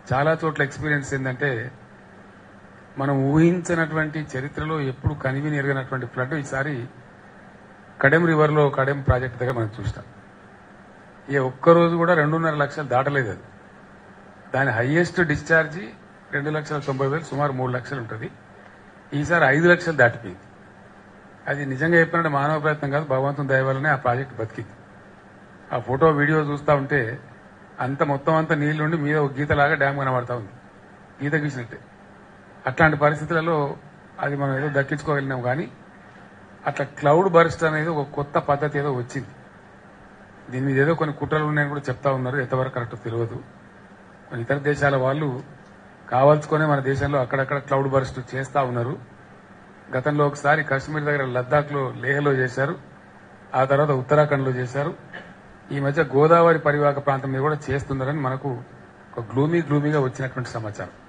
చాలా చోట్ల ఎక్స్పీరియన్స్ ఏంటంటే మనం ఊహించినటువంటి చరిత్రలో ఎప్పుడు కనివిని ఎరగనటువంటి ఫ్లడ్ ఈసారి కడెం రివర్లో కడెం ప్రాజెక్ట్ దగ్గర మనం చూస్తాం ఏ ఒక్కరోజు కూడా రెండున్నర లక్షలు దాటలేదు అది దాని హైయెస్ట్ డిశ్చార్జి రెండు లక్షల తొంభై వేలు సుమారు మూడు లక్షలు ఉంటుంది ఈసారి ఐదు లక్షలు దాటిపోయింది అది నిజంగా చెప్పినట్టు మానవ ప్రయత్నం కాదు భగవంతుని దయ వల్లనే ఆ ప్రాజెక్ట్ బతికింది ఆ ఫోటో వీడియో చూస్తా ఉంటే అంత మొత్తం అంతా నీళ్లుండి మీద ఒక గీతలాగా డ్యామ్ కనబడతా ఉంది గీత గీసినట్టే అట్లాంటి పరిస్థితులలో అది మనం ఏదో దక్కించుకోగలిగినాం కానీ అట్లా క్లౌడ్ బర్స్ట్ అనేది ఒక కొత్త పద్ధతి ఏదో వచ్చింది దీని మీద ఏదో కొన్ని కుట్రలు ఉన్నాయని కూడా చెప్తా ఉన్నారు ఎంతవరకు కరెక్ట్ తెలియదు కొన్ని ఇతర దేశాల వాళ్ళు కావాల్సుకునే మన దేశంలో అక్కడక్కడ క్లౌడ్ బర్స్ట్ చేస్తా ఉన్నారు గతంలో ఒకసారి కాశ్మీర్ దగ్గర లద్దాఖ్ లో లేహలో చేశారు ఆ తర్వాత ఉత్తరాఖండ్ లో చేశారు ఈ మధ్య గోదావరి పరివాహక ప్రాంతం మీద కూడా చేస్తున్నారని మనకు ఒక గ్లూమీ గ్లూమీగా వచ్చినటువంటి సమాచారం